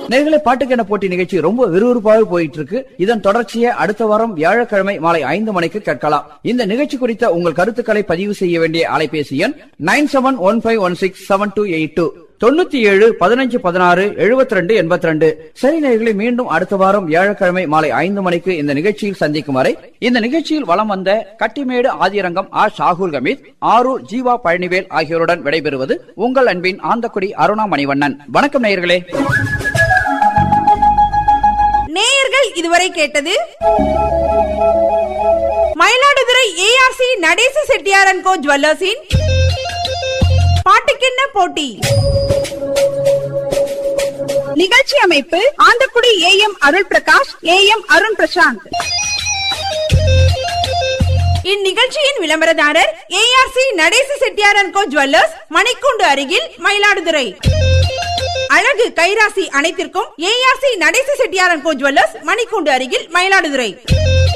நேர்களை பாட்டுக்கென போட்டி நிகழ்ச்சி ரொம்ப விறுவிறுப்பாக போயிட்டு இருக்கு இதன் தொடர்ச்சியை அடுத்த வாரம் வியாழக்கிழமை மாலை ஐந்து மணிக்கு கேட்கலாம் இந்த நிகழ்ச்சி குறித்த உங்கள் கருத்துக்களை பதிவு செய்ய வேண்டிய அலைபேசி எண் nine seven one five one six seven two eight two தொண்ணூத்தி ஏழு பதினஞ்சு பதினாறு எழுபத்தி ரெண்டு எண்பத்தி ரெண்டு சரி நேயர்களே மீண்டும் அடுத்த வாரம் வியாழக்கிழமை மாலை ஐந்து மணிக்கு இந்த நிகழ்ச்சியில் சந்திக்கும் வரை இந்த நிகழ்ச்சியில் வலம் வந்த கட்டிமேடு ஆதிரங்கம் ஆ ஷாகுல் கமீத் ஆரூர் ஜீவா பழனிவேல் ஆகியோருடன் விடைபெறுவது உங்கள் அன்பின் ஆந்தக்குடி அருணா மணிவண்ணன் வணக்கம் நேயர்களே நேயர்கள் இதுவரை கேட்டது மயிலாடுதுறை ஏஆர்சி நடேச செட்டியாரன் கோ ஜுவல்லர்ஸின் பாட்டுக்கென்ன போட்டி நிகழ்ச்சி அமைப்பு Anthakudi A M Arul Prakash A M Arun Prashanth இந்நிகழ்ச்சியின் விளம்பரதாரர் ஏஆர்சி நடேச செட்டியாரன் கோ ஜுவல்லர்ஸ் மணிக்கூண்டு அருகில் மயிலாடுதுறை அழகு கைராசி அனைத்திற்கும் ஏஆர்சி நடேச செட்டியாரன் கோ ஜுவல்லர்ஸ் மணிக்கூண்டு அருகில் மயிலாடுதுறை